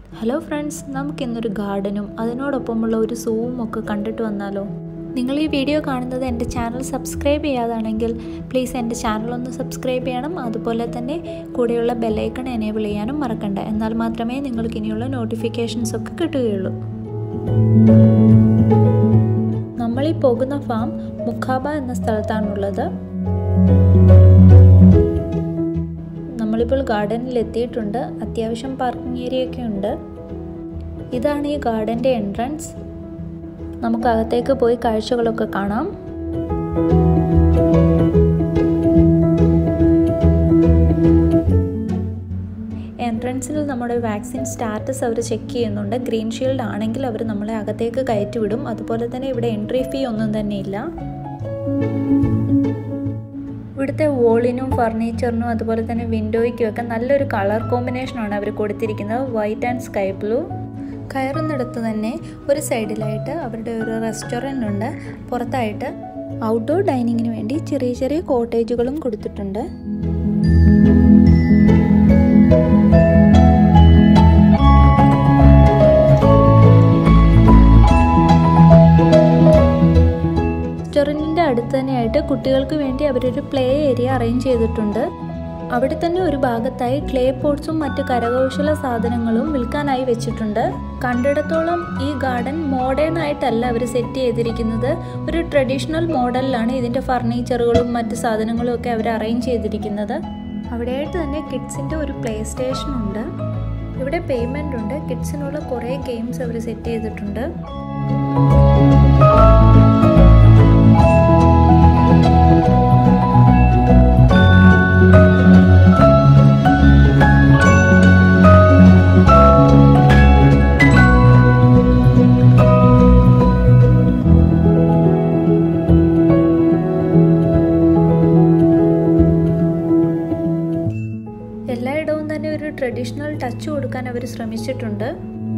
hello friends നമുക്കിന്നൊരു ഗാർഡനും അതിനോടൊപ്പമുള്ള ഒരു സൂവും ഒക്കെ കണ്ടിട്ട് വന്നാലോ നിങ്ങൾ ഈ വീഡിയോ കാണുന്നത് എൻ്റെ ചാനൽ സബ്സ്ക്രൈബ് ചെയ്യാതാണെങ്കിൽ പ്ലീസ് എൻ്റെ ചാനൽ ഒന്ന് സബ്സ്ക്രൈബ് ചെയ്യണം അതുപോലെ തന്നെ കൂടെയുള്ള ബെല്ലൈക്കൺ എനേബിൾ ചെയ്യാനും മറക്കണ്ട എന്നാൽ മാത്രമേ നിങ്ങൾക്ക് ഇനിയുള്ള നോട്ടിഫിക്കേഷൻസ് ഒക്കെ കിട്ടുകയുള്ളൂ നമ്മളീ പോകുന്ന ഫാം മുഖാബ എന്ന സ്ഥലത്താണുള്ളത് നമ്മളിപ്പോൾ ഗാർഡനിൽ എത്തിയിട്ടുണ്ട് അത്യാവശ്യം പാർക്കിംഗ് ഏരിയ ഒക്കെ ഉണ്ട് ഇതാണ് ഈ ഗാർഡൻ്റെ എൻട്രൻസ് നമുക്ക് അകത്തേക്ക് പോയി കാഴ്ചകളൊക്കെ കാണാം എൻട്രൻസിൽ നമ്മുടെ വാക്സിൻ സ്റ്റാറ്റസ് അവർ ചെക്ക് ചെയ്യുന്നുണ്ട് ഗ്രീൻ ഷീൽഡ് ആണെങ്കിൽ അവർ നമ്മളെ അകത്തേക്ക് കയറ്റി വിടും അതുപോലെ തന്നെ ഇവിടെ എൻട്രി ഫീ ഒന്നും തന്നെ ഇല്ല ഇവിടുത്തെ വോളിനും ഫർണിച്ചറിനും അതുപോലെ തന്നെ വിൻഡോയ്ക്കും ഒക്കെ നല്ലൊരു കളർ കോമ്പിനേഷനാണ് അവർ കൊടുത്തിരിക്കുന്നത് വൈറ്റ് ആൻഡ് സ്കൈ ബ്ലൂ കയറുന്നിടത്ത് തന്നെ ഒരു സൈഡിലായിട്ട് അവരുടെ ഒരു റെസ്റ്റോറൻ്റ് ഉണ്ട് പുറത്തായിട്ട് ഔട്ട്ഡോർ ഡൈനിങ്ങിന് വേണ്ടി ചെറിയ ചെറിയ കോട്ടേജുകളും കൊടുത്തിട്ടുണ്ട് റെസ്റ്റോറൻറ്റിൻ്റെ അടുത്ത് തന്നെയായിട്ട് കുട്ടികൾക്ക് വേണ്ടി അവരൊരു പ്ലേ ഏരിയ അറേഞ്ച് ചെയ്തിട്ടുണ്ട് അവിടെ തന്നെ ഒരു ഭാഗത്തായി ക്ലേ പോട്ട്സും മറ്റ് കരകൗശല സാധനങ്ങളും വിൽക്കാനായി വെച്ചിട്ടുണ്ട് കണ്ടിടത്തോളം ഈ ഗാർഡൻ മോഡേൺ ആയിട്ടല്ല അവർ സെറ്റ് ചെയ്തിരിക്കുന്നത് ഒരു ട്രഡീഷണൽ മോഡലിലാണ് ഇതിൻ്റെ ഫർണിച്ചറുകളും മറ്റ് സാധനങ്ങളും ഒക്കെ അവർ അറേഞ്ച് ചെയ്തിരിക്കുന്നത് അവിടെയായിട്ട് തന്നെ കിഡ്സിൻ്റെ ഒരു പ്ലേ സ്റ്റേഷൻ ഉണ്ട് ഇവിടെ പേയ്മെൻ്റ് ഉണ്ട് കിഡ്സിനുള്ള കുറേ ഗെയിംസ് അവർ സെറ്റ് ചെയ്തിട്ടുണ്ട് എല്ലായിടവും തന്നെ ഒരു ട്രഡീഷണൽ ടച്ച് കൊടുക്കാൻ അവർ ശ്രമിച്ചിട്ടുണ്ട്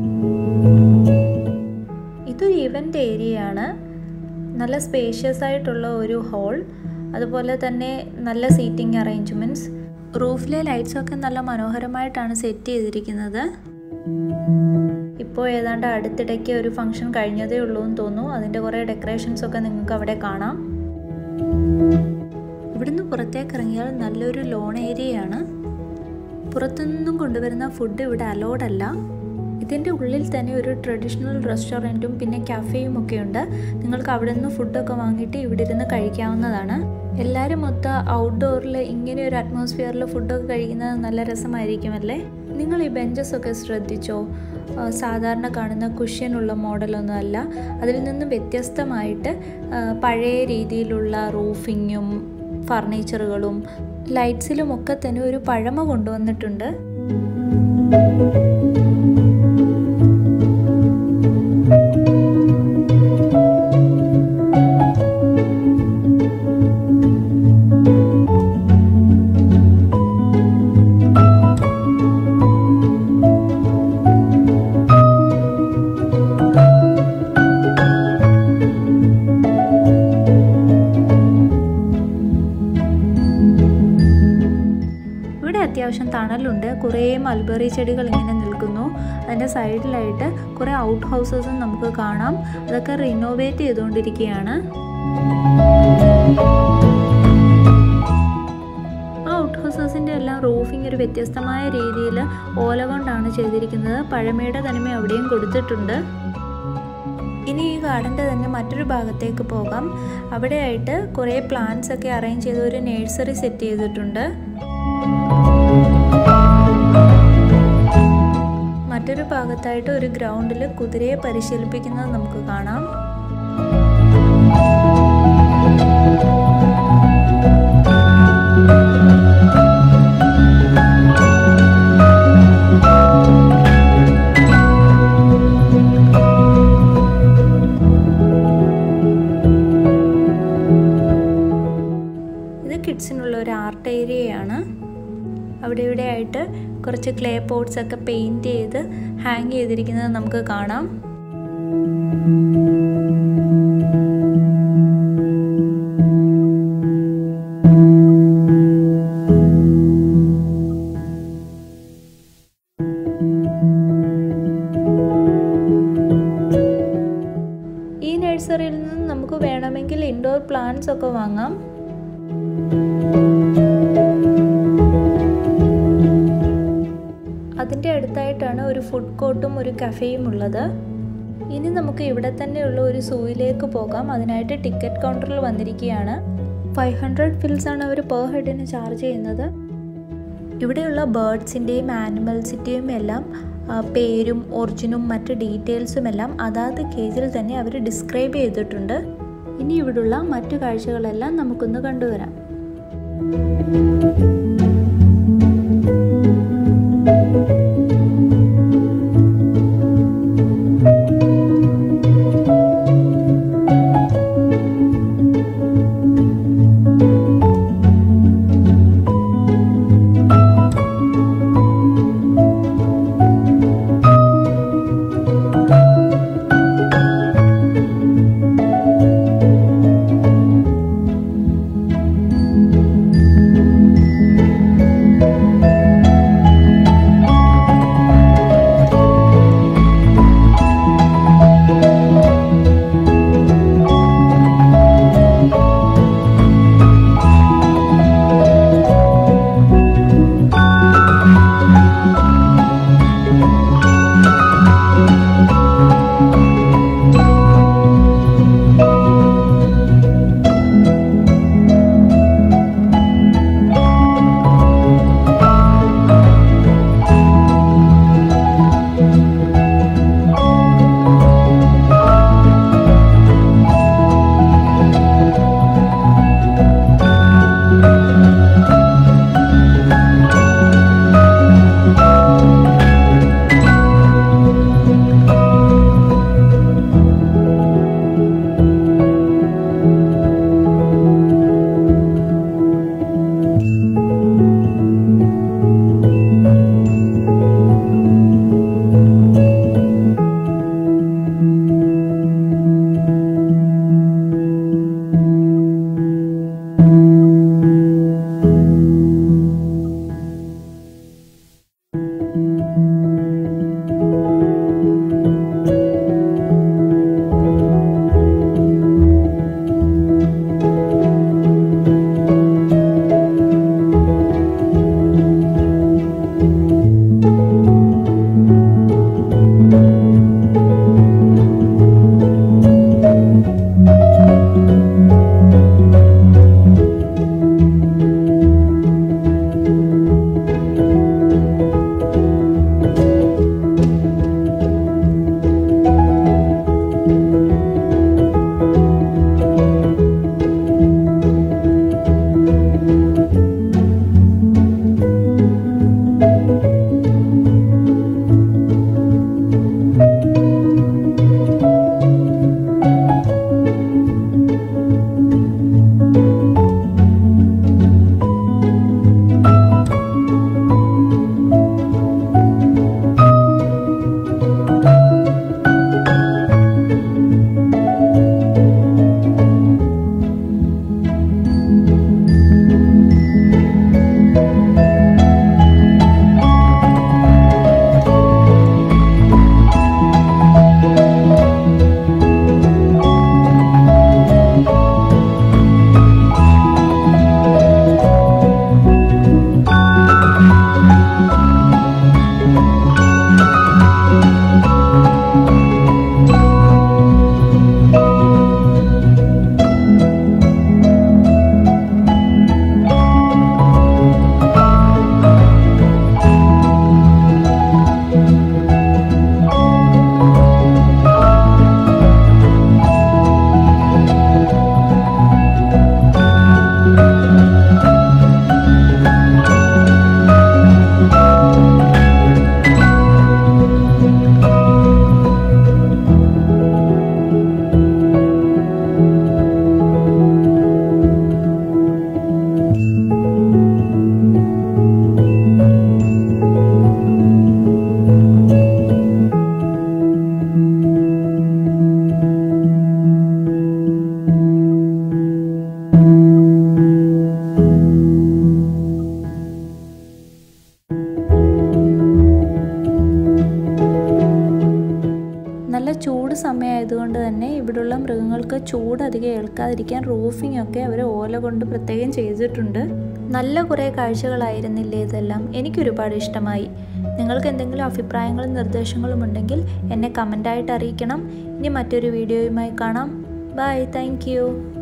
ഇതൊരു ഇവൻ്റ് ഏരിയയാണ് നല്ല സ്പേഷ്യസ് ആയിട്ടുള്ള ഒരു ഹോൾ അതുപോലെ തന്നെ നല്ല സീറ്റിംഗ് അറേഞ്ച്മെൻറ്റ്സ് റൂഫിലെ ലൈറ്റ്സൊക്കെ നല്ല മനോഹരമായിട്ടാണ് സെറ്റ് ചെയ്തിരിക്കുന്നത് ഇപ്പോൾ ഏതാണ്ട് അടുത്തിടയ്ക്ക് ഒരു ഫംഗ്ഷൻ കഴിഞ്ഞതേ ഉള്ളൂ എന്ന് തോന്നുന്നു അതിൻ്റെ കുറേ ഡെക്കറേഷൻസ് ഒക്കെ നിങ്ങൾക്ക് അവിടെ കാണാം ഇവിടുന്ന് പുറത്തേക്ക് ഇറങ്ങിയാൽ നല്ലൊരു ലോൺ ഏരിയയാണ് പുറത്തുനിന്നും കൊണ്ടുവരുന്ന ഫുഡ് ഇവിടെ അലോഡ് അല്ല ഇതിൻ്റെ ഉള്ളിൽ തന്നെ ഒരു ട്രഡീഷണൽ റെസ്റ്റോറൻറ്റും പിന്നെ കഫേയും ഒക്കെ ഉണ്ട് നിങ്ങൾക്ക് അവിടെ നിന്ന് ഫുഡൊക്കെ വാങ്ങിയിട്ട് ഇവിടെ ഇരുന്ന് കഴിക്കാവുന്നതാണ് എല്ലാവരും മൊത്തം ഔട്ട്ഡോറിൽ ഇങ്ങനെ ഒരു അറ്റ്മോസ്ഫിയറിൽ ഫുഡൊക്കെ കഴിക്കുന്നത് നല്ല രസമായിരിക്കുമല്ലേ നിങ്ങൾ ഈ ബെഞ്ചസ് ഒക്കെ ശ്രദ്ധിച്ചോ സാധാരണ കാണുന്ന കുഷ്യനുള്ള മോഡലൊന്നും അല്ല അതിൽ നിന്ന് വ്യത്യസ്തമായിട്ട് പഴയ രീതിയിലുള്ള റൂഫിങ്ങും ഫർണിച്ചറുകളും ലൈറ്റ്സിലും ഒക്കെ തന്നെ ഒരു പഴമ കൊണ്ടുവന്നിട്ടുണ്ട് ഇവിടെ അത്യാവശ്യം തണലുണ്ട് കുറേ മൽബറി ചെടികൾ ഇങ്ങനെ നിൽക്കുന്നു അതിൻ്റെ സൈഡിലായിട്ട് കുറേ ഔട്ട് ഹൗസസും നമുക്ക് കാണാം അതൊക്കെ റിനോവേറ്റ് ചെയ്തുകൊണ്ടിരിക്കുകയാണ് ആ ഔട്ട് ഹൗസസിൻ്റെ എല്ലാം റൂഫിംഗ് ഒരു വ്യത്യസ്തമായ രീതിയിൽ ഓല കൊണ്ടാണ് ചെയ്തിരിക്കുന്നത് പഴമയുടെ തനിമ അവിടെയും കൊടുത്തിട്ടുണ്ട് ഇനി ഈ ഗാർഡൻ്റെ തന്നെ മറ്റൊരു ഭാഗത്തേക്ക് പോകാം അവിടെയായിട്ട് കുറേ പ്ലാന്റ്സ് ഒക്കെ അറേഞ്ച് ചെയ്ത് ഒരു നേഴ്സറി സെറ്റ് ചെയ്തിട്ടുണ്ട് മറ്റൊരു ഭാഗത്തായിട്ട് ഒരു ഗ്രൗണ്ടിൽ കുതിരയെ പരിശീലിപ്പിക്കുന്നത് നമുക്ക് കാണാം ഇത് കിഡ്സിനുള്ള ഒരു ആർട്ട് ഏരിയയാണ് അവിടെ ഇവിടെ ആയിട്ട് കുറച്ച് ക്ലേ പോട്ട്സ് ഒക്കെ പെയിൻറ് ചെയ്ത് ഹാങ് ചെയ്തിരിക്കുന്നത് നമുക്ക് കാണാം നഴ്സറിയിൽ നിന്ന് നമുക്ക് വേണമെങ്കിൽ ഇൻഡോർ പ്ലാന്റ്സ് ഒക്കെ വാങ്ങാം അതിൻ്റെ അടുത്തായിട്ടാണ് ഒരു ഫുഡ് കോർട്ടും ഒരു കഫേയും ഉള്ളത് ഇനി നമുക്ക് ഇവിടെ തന്നെയുള്ള ഒരു സൂയിലേക്ക് പോകാം അതിനായിട്ട് ടിക്കറ്റ് കൗണ്ടറിൽ വന്നിരിക്കുകയാണ് ഫൈവ് ഹൺഡ്രഡ് ഫിൽസ് ആണ് അവർ പെർ ഹെഡിന് ചാർജ് ചെയ്യുന്നത് ഇവിടെയുള്ള ബേർഡ്സിൻ്റെയും ആനിമൽസിൻ്റെയും എല്ലാം പേരും ഒറിജിനും മറ്റ് ഡീറ്റെയിൽസും എല്ലാം അതാത് കേജിൽ തന്നെ അവർ ഡിസ്ക്രൈബ് ചെയ്തിട്ടുണ്ട് ഇനി ഇവിടുള്ള മറ്റു കാഴ്ചകളെല്ലാം നമുക്കൊന്ന് കണ്ടുവരാം ചൂട് സമയമായതുകൊണ്ട് തന്നെ ഇവിടെയുള്ള മൃഗങ്ങൾക്ക് ചൂട് അധികം ഏൽക്കാതിരിക്കാൻ റൂഫിംഗ് ഒക്കെ അവർ ഓല കൊണ്ട് പ്രത്യേകം ചെയ്തിട്ടുണ്ട് നല്ല കുറേ കാഴ്ചകളായിരുന്നില്ലേ ഇതെല്ലാം എനിക്കൊരുപാട് ഇഷ്ടമായി നിങ്ങൾക്ക് എന്തെങ്കിലും അഭിപ്രായങ്ങളും നിർദ്ദേശങ്ങളും ഉണ്ടെങ്കിൽ എന്നെ കമൻ്റായിട്ട് അറിയിക്കണം ഇനി മറ്റൊരു വീഡിയോയുമായി കാണാം ബൈ താങ്ക്